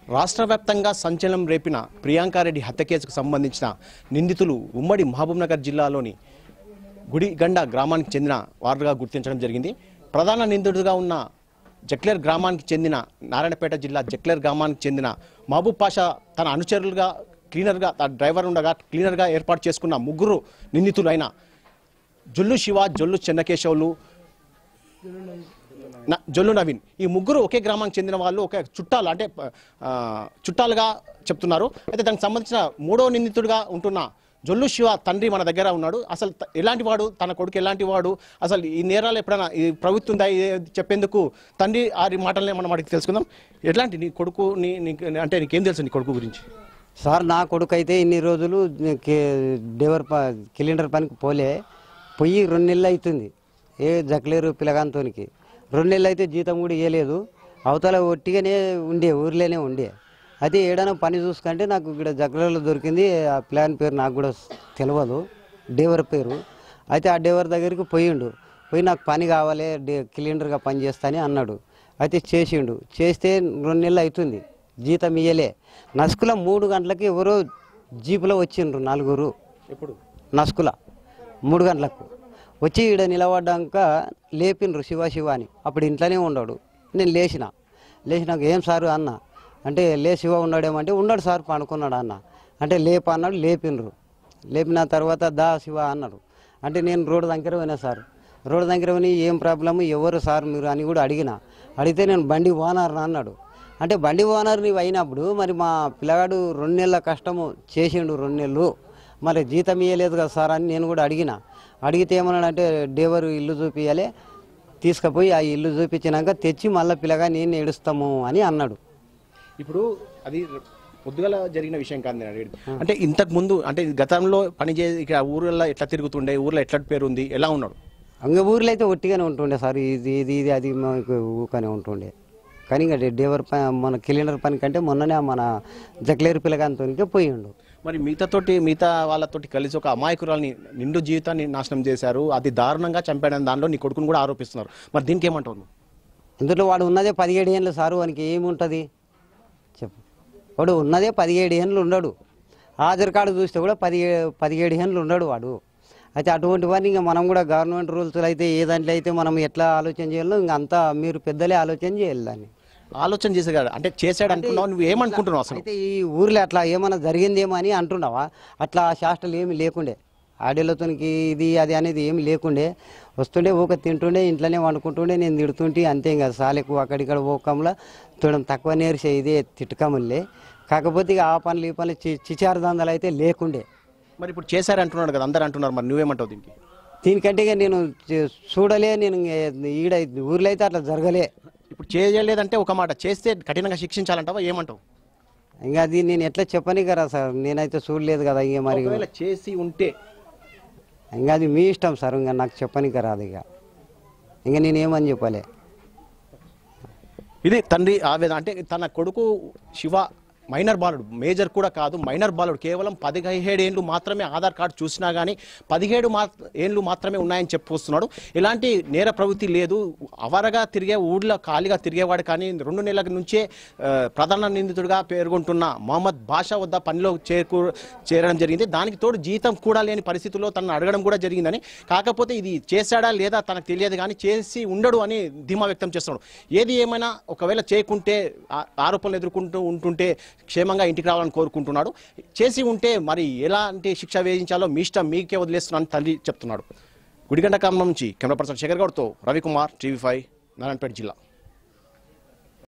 రాష్ట్ర వ్యాప్తంగా సంచలనం రేపిన ప్రియాంకారెడ్డి హత్య కేసుకు సంబంధించిన నిందితులు ఉమ్మడి మహబూబ్నగర్ జిల్లాలోని గుడిగండ గ్రామానికి చెందిన వారుగా గుర్తించడం జరిగింది ప్రధాన నిందితుడిగా ఉన్న జక్లేర్ గ్రామానికి చెందిన నారాయణపేట జిల్లా జక్లేర్ గ్రామానికి చెందిన మహబూబ్ పాషా తన అనుచరులుగా క్లీనర్గా తన డ్రైవర్ ఉండగా క్లీనర్గా ఏర్పాటు చేసుకున్న ముగ్గురు నిందితులైన జొల్లు శివ జొల్లు చెన్నకేశవులు న- జొల్లు నవీన్ ఈ ముగ్గురు ఒకే గ్రామానికి చెందిన వాళ్ళు ఒకే చుట్టాలు అంటే ఆ, చుట్టాలుగా చెప్తున్నారు అయితే దానికి సంబంధించిన మూడో నిందితుడిగా ఉంటున్న జొల్లు శివ తండ్రి మన దగ్గర ఉన్నాడు అసలు త- ఎలాంటి వాడు తన కొడుకు ఎలాంటి వాడు అసలు ఈ నేరాలు ఎప్పుడైనా ఈ ప్రభుత్వం దా- ఇది చెప్పేందుకు తండ్రి ఆరి మాటలనే మనం అడిగి తెలుసుకుందాం ఎలాంటి నీ కొడుకు నీ నీకు అంటే నీకేం తెలుసు నీ కొడుకు గురించి సార్ నా కొడుకు అయితే ఇన్ని రోజులు కే- డెవర్ ప కిలిండర్ పనికి పోలే పొయ్యి రెండు నెలలు అవుతుంది ఏ జక్లేరు పిల్లగాంతోనికి రెండు నెలలు అయితే జీతం కూడా ఇవ్వలేదు అవతల ఒట్టిగానే ఉండే ఊర్లోనే ఉండే అయితే ఏడైనా పని చూసుకుంటే నాకు ఇక్కడ జక్లేరులో దొరికింది ఆ ప్లాన్ పేరు నాకు కూడా తెలియదు డేవర్ పేరు అయితే ఆ డేవర్ దగ్గరికి పోయిండు పోయి నాకు పని కావాలి డే కిలిండర్గా పని చేస్తానని అన్నాడు అయితే చేసిండు చేస్తే రెండు నెలలు అవుతుంది జీతం ఇయ్యలే నసుకుల మూడు గంటలకి ఎవరో జీపులో వచ్చిండ్రు నలుగురు ఎప్పుడు నసుకుల మూడు గంటలకు వచ్చి ఈడ నిలబడ్డాక లేపిండ్రు శివ శివ అని అప్పుడు ఇంట్లోనే ఉన్నాడు నేను లేచిన లేచినాక ఏం సారు అన్న అంటే లే శివ ఉన్నాడేమంటే ఉన్నాడు సార్ పడుకున్నాడు అన్న అంటే లేప అన్నాడు లేపిండ్రు లేపిన తర్వాత దా శివ అన్నాడు అంటే నేను రోడ్డు దగ్గర పోయినా సార్ రోడ్డు దగ్గర పోయి ఏం ప్రాబ్లము ఎవరు సార్ మీరు అని కూడా అడిగిన అడిగితే నేను బండి ఓనర్ అన్నాడు అంటే బండి ఓనర్ నీవు అయినప్పుడు మరి మా పిల్లగాడు రెండు నెలల కష్టము చేసిండు రెండు నెలలు మరి జీతం ఇవ్వలేదు కదా సార్ అని నేను కూడా అడిగిన అడిగితే ఏమన్నాడు అంటే డేవరు ఇల్లు చూపించాలి తీసుకుపోయి ఆ ఇల్లు చూపించినాక తెచ్చి మళ్ళీ పిల్లగా నేను ఏడుస్తాము అని అన్నాడు ఇప్పుడు అది పొద్దుగల జరిగిన విషయం కాదు నేను అడిగేది. అంటే ఇంతకు ముందు అంటే గతంలో పని చే ఇక్కడ ఊర్లలో ఎట్లా తిరుగుతుండే ఊర్లో ఎట్లా పేరు ఉంది ఎలా ఉన్నాడు అంగ ఊర్లో అయితే ఒట్టిగానే ఉంటుండే సార్ ఇది ఇది ఇది అది మాకు ఊకనే ఉంటుండే కానీ ఇంకా డేవర్ పని మన కిలిండర్ పని కంటే మొన్ననే మన జక్లేరు పిల్లగాంతోనికే పోయిండు మరి మిగతాతోటి మిగతా వాళ్ళతోటి కలిసి ఒక అమాయకురాల్ని నిండు జీవితాన్ని నాశనం చేశారు అది దారుణంగా చంపాడని దానిలో నీ కొడుకుని కూడా ఆరోపిస్తున్నారు మరి దీనికి ఏమంటావు నువ్వు? ఇందులో వాడు ఉన్నదే పదిహేడు ఏళ్ళు సారు వానికి ఏముంటుంది చెప్పు వాడు ఉన్నదే పదిహేడు ఏళ్ళు ఉండడు ఆధార్ కార్డు చూస్తే కూడా పదిహేడు పదిహేడు ఏళ్ళు ఉండడు వాడు అయితే అటువంటి వాడిని ఇంకా మనం కూడా గవర్నమెంట్ రూల్స్ అయితే ఏ దాంట్లో అయితే మనం ఎట్లా ఆలోచన చేయాలో ఇంకా అంతా మీరు పెద్దలే ఆలోచన చేయాలి దాన్ని ఆలోచన చేసే కదా అంటే చేశాడు అనుకున్నావు నువ్వు ఏమనుకుంటున్నావు అసలు అయితే ఈ ఊర్లో అట్లా ఏమైనా జరిగిందేమో అని అంటున్నావా అట్లా ఆ శాస్త్రాలు ఏమి లేకుండే ఆడేళ్ళతోనికి ఇది అది అనేది ఏమి లేకుండే వస్తుండే ఊక తింటుండే ఇంట్లోనే వండుకుంటుండే నేను తిడుతుంటే అంతే ఇంకా సాలెకు అక్కడిక్కడ పోకంలో చూడడం తక్కువ నేర్చే ఇదే తిట్టుకములే కాకపోతే ఇక ఆ పనులు ఈ పనులు చి చిచారు దందాలు అయితే లేకుండే మరి ఇప్పుడు చేశారు అంటున్నాడు కదా అందరు అంటున్నారు మరి నువ్వేమంటావు దీనికి దీనికంటే ఇక నేను చూ- చూడలే నేను ఇంక ఈడ ఊర్లో అయితే అట్లా జరగలే ఇప్పుడు చేయలేదంటే ఒక మాట చేస్తే కఠినంగా శిక్షించాలంటావా ఏమంటావు ఇంకా అది నేను ఎట్లా చెప్పని కదా సార్ నేనైతే చూడలేదు కదా ఇక మరి ఒకవేళ చేసి ఉంటే ఇంకా అది మీ ఇష్టం సార్ ఇంకా నాకు చెప్పనికి రాదు ఇక ఇంకా నేనేమని చెప్పాలి ఇది తండ్రి ఆవేదన అంటే తన కొడుకు శివ మైనర్ బాలుడు మేజర్ కూడా కాదు మైనర్ బాలుడు కేవలం పదిహేడు ఏండ్లు మాత్రమే ఆధార్ కార్డు చూసినా కానీ పదిహేడు మా ఏండ్లు మాత్రమే ఉన్నాయని చెప్పుకొస్తున్నాడు ఎలాంటి నేర ప్రవృత్తి లేదు అవరగా తిరిగే ఊళ్ళో ఖాళీగా తిరిగేవాడు కానీ రెండు నెలల నుంచే ఆ, ప్రధాన నిందితుడిగా పేర్కొంటున్న మొహమ్మద్ బాషా వద్ద పనిలో చేకూ చేరడం జరిగింది దానికి తోడు జీతం కూడా లేని పరిస్థితుల్లో తనను అడగడం కూడా జరిగిందని కాకపోతే ఇది చేశాడా లేదా తనకు తెలియదు కానీ చేసి ఉండడు అని ధీమా వ్యక్తం చేస్తున్నాడు ఏది ఏమైనా ఒకవేళ చేయకుంటే ఆ- ఆరోపణలు ఎదుర్కొంటూ ఉంటుంటే క్షేమంగా ఇంటికి రావాలని కోరుకుంటున్నాడు చేసి ఉంటే మరి ఎలాంటి శిక్ష వేయించాలో మీ ఇష్టం మీకే వదిలేస్తున్నాను తల్లి చెప్తున్నాడు గుడిగండ కామం నుంచి కెమెరా పర్సన్ శేఖర్ గౌడ్తో రవికుమార్ టీవీ ఫైవ్ నారాయణపేట జిల్లా